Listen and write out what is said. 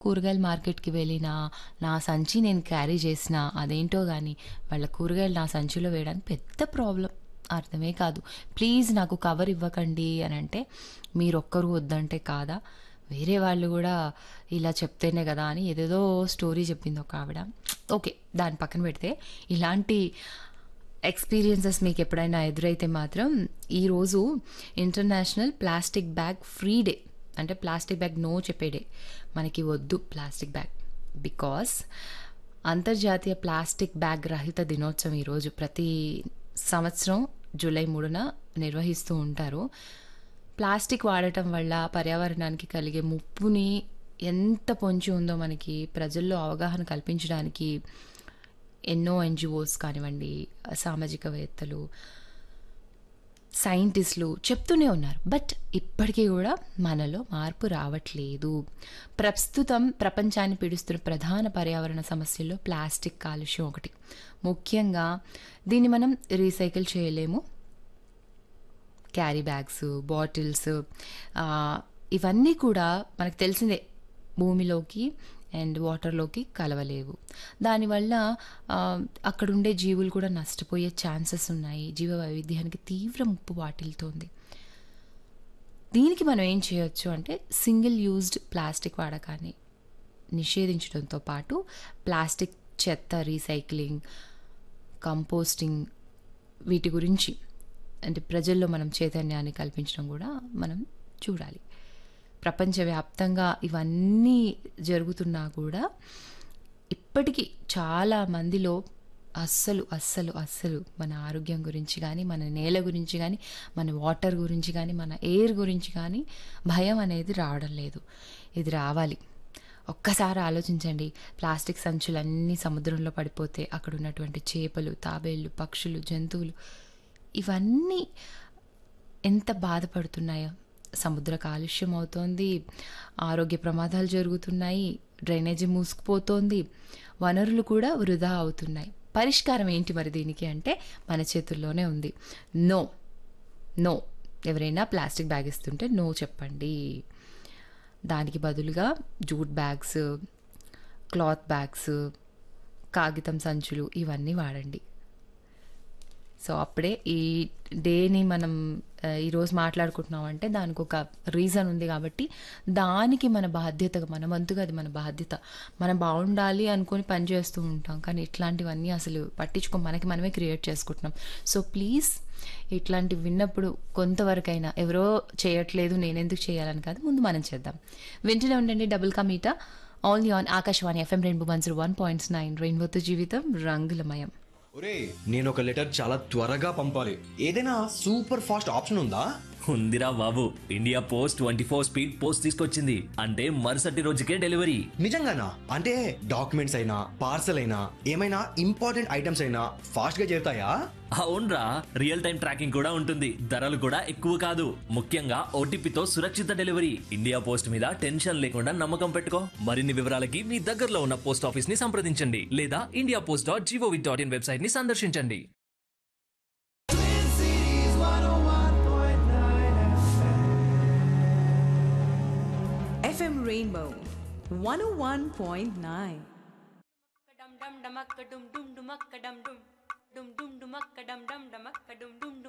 కూరగాయల మార్కెట్‌కి వెళ్ళినా, నా సంచి నేను క్యారీ చేసినా, అదేంటో గానీ వాళ్ళ కూరగాయలు నా సంచిలో వేయడానికి పెద్ద ప్రాబ్లమ్. అర్థమే కాదు. ప్లీజ్ నాకు కవర్ ఇవ్వకండి అనంటే, మీరొక్కరు వద్దంటే కాదా? వేరే వాళ్ళు గూడా ఇలా చెప్తేనే గదా! అని ఏదేదో స్టోరీ చెప్పింది ఒక ఆవిడ. ఓకే. దాన్ని పక్కన పెడితే, ఇలాంటి ఎక్స్‌పీరియన్సెస్ మీకెప్పుడైనా ఎదురైతే మాత్రం, ఈరోజు international plastic bag free day. అంటే ప్లాస్టిక్ బ్యాగ్ నో చెప్పే డే. మనకి వద్దు ప్లాస్టిక్ బ్యాగ్. బికాజ్ అంతర్జాతీయ ప్లాస్టిక్ బ్యాగ్ రహిత దినోత్సవం ఈరోజు ప్రతి సంవత్సరం జూలై 3న నిర్వహిస్తూ ఉంటారు. ప్లాస్టిక్ వాడటం వల్ల పర్యావరణానికి కలిగే ముప్పుని ఎంత పొంచి ఉందో మనకి ప్రజల్లో అవగాహన కల్పించడానికి ఎన్నో ఎన్‌జీఓస్ కానివ్వండి, సామాజికవేత్తలు, సైంటిస్ట్‌లు చెప్తూనే ఉన్నారు. బట్ ఇప్పటికి గూడా మనలో మార్పు రావట్లేదు. ప్రస్తుతం ప్రపంచాన్ని పీడిస్తున్న ప్రధాన పర్యావరణ సమస్యల్లో ప్లాస్టిక్ కాలుష్యం ఒకటి. ముఖ్యంగా దీన్ని మనం రీసైకిల్ చేయలేము. క్యారీ బ్యాగ్స్, బాటిల్స్ ఆహ్, ఇవన్నీ కూడా మనకు తెలిసిందే. భూమిలోకి అండ్ వాటర్‌లోకి కలవలేవు. దానివల్ల ఆహ్, అక్కడుండే జీవులు కూడా నష్టపోయే ఛాన్సెస్ ఉన్నాయి. జీవ వైవిధ్యానికి తీవ్ర ముప్పు వాటిల్లుతోంది. దీనికి మనం ఏం చేయొచ్చు అంటే, సింగిల్ యూజ్డ్ ప్లాస్టిక్ వాడకాన్ని నిషేధించడంతో పాటు, ప్లాస్టిక్ చెత్త రీసైక్లింగ్, కంపోస్టింగ్ వీటి గురించి అంటే ప్రజల్లో మనం చైతన్యాన్ని కల్పించడం గూడా మనం చూడాలి. ప్రపంచవ్యాప్తంగా ఇవన్నీ జరుగుతున్నా కూడా, ఇప్పటికి చాలా మందిలో అస్సలు, అస్సలు, అస్సలు మన ఆరోగ్యం గురించి గానీ, మన నేల గురించి గానీ, మన వాటర్ గురించి గానీ, మన ఎయిర్ గురించి గానీ భయం అనేది రావడం లేదు. ఇది రావాలి. ఒక్కసారి ఆలోచించండి. ప్లాస్టిక్ సంచులన్నీ సముద్రంలో పడిపోతే అక్కడున్నటువంటి చేపలు, తాబేళ్లు, పక్షులు, జంతువులు ఇవన్నీ ఎంత బాధపడుతున్నాయో. సముద్ర కాలుష్యం అవుతోంది. ఆరోగ్య ప్రమాదాలు జరుగుతున్నాయి. డ్రైనేజీ మూసుకుపోతోంది. వనరులు కూడా వృధా అవుతున్నాయి. పరిష్కారం ఏంటి మరి దీనికి అంటే, మన చేతుల్లోనే ఉంది. నో. నో. ఎవరైనా ప్లాస్టిక్ బ్యాగ్ ఇస్తుంటే నో చెప్పండి. దానికి బదులుగా జూట్ బ్యాగ్స్, క్లాత్ బ్యాగ్స్, కాగితం సంచులు ఇవన్నీ వాడండి. సో, అప్పుడే ఈ డేని మనం ఆహ్, ఈరోజు మాట్లాడుకుంటున్నామంటే దానికొక రీజన్ ఉంది గాబట్టి, దానికి మన బాధ్యతగా మన వంతుగా అది మన బాధ్యత. మనం బావుండాలి అనుకోని పని చేస్తూ ఉంటాం. కానీ ఇట్లాంటివన్నీ అసలు పట్టించుకోం. మనకి మనమే క్రియేట్ చేసుకుంటున్నాం. సో, ప్లీజ్ ఇట్లాంటివి విన్నప్పుడు కొంతవరకైనా ఎవరో చేయట్లేదు నేనెందుకు చేయాలని కాదు. ముందు మనం చేద్దాం. వింటూనే ఉండండి double ka meetha only on Akashvani FM rainbow 101.9 రెయిన్బోతో జీవితం రంగులమయం. ఒరే నేను ఒక లెటర్ చాలా త్వరగా పంపాలి ఏదైనా సూపర్ ఫాస్ట్ ఆప్షన్ ఉందా ఉందిరా బాబు India post twenty four speed post తీసుకొచ్చింది అంటే మరుసటి రోజుకే డెలివరీ నిజంగానా అంటే డాక్యుమెంట్స్ అయినా పార్సల్ అయినా ఏమైనా ఇంపార్టెంట్ ఐటమ్స్ అయినా ఫాస్ట్ గా చేరుతాయా అవునరా రియల్ టైం ట్రాకింగ్ కూడా ఉంటుంది ధరలు కూడా ఎక్కువ కాదు ముఖ్యంగా ఓటీపీతో సురక్షిత డెలివరీ ఇండియా పోస్ట్ మీద టెన్షన్ లేకుండా నమ్మకం పెట్టుకో మరిన్ని వివరాలకి మీ దగ్గరలో ఉన్న పోస్ట్ ఆఫీస్ ని సంప్రదించండి లేదా India post dot G O V dot in website ని సందర్శించండి FM Rainbow 101.9. dum dum dumakka dum dum dumakka dum dum dum dum dumakka dum dum dumakka dum dum dum